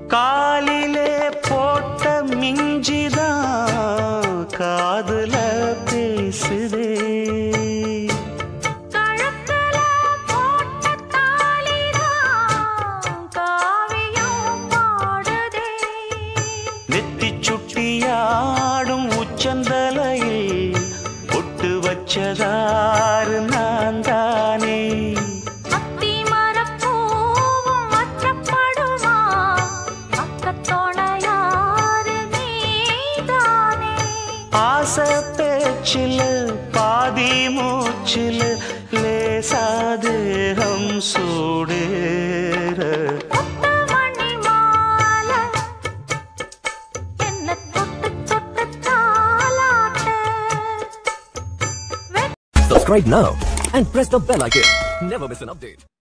காலிலே போட்ட மிஞ்சிதான் காதுல பேசுதே கழுத்துல போட்ட தாலிதான் காவியம் பாடுதே நெத்தி சுட்டியாடும் உச்சந்தலையில் பொட்டு வச்சதாறு நான் தானே அத்தி மரப்பூவும் மற்றப்படுமா பக்கத்தோணையாரு நீதானே ஆசை பேச்சில் பாதி மூச்சில் லேசாதேகம் சூடேற முத்து மணி மாலை என்ன தொட்டு தொட்டு தாலாட்ட Subscribe now and press the bell icon. Never miss an update.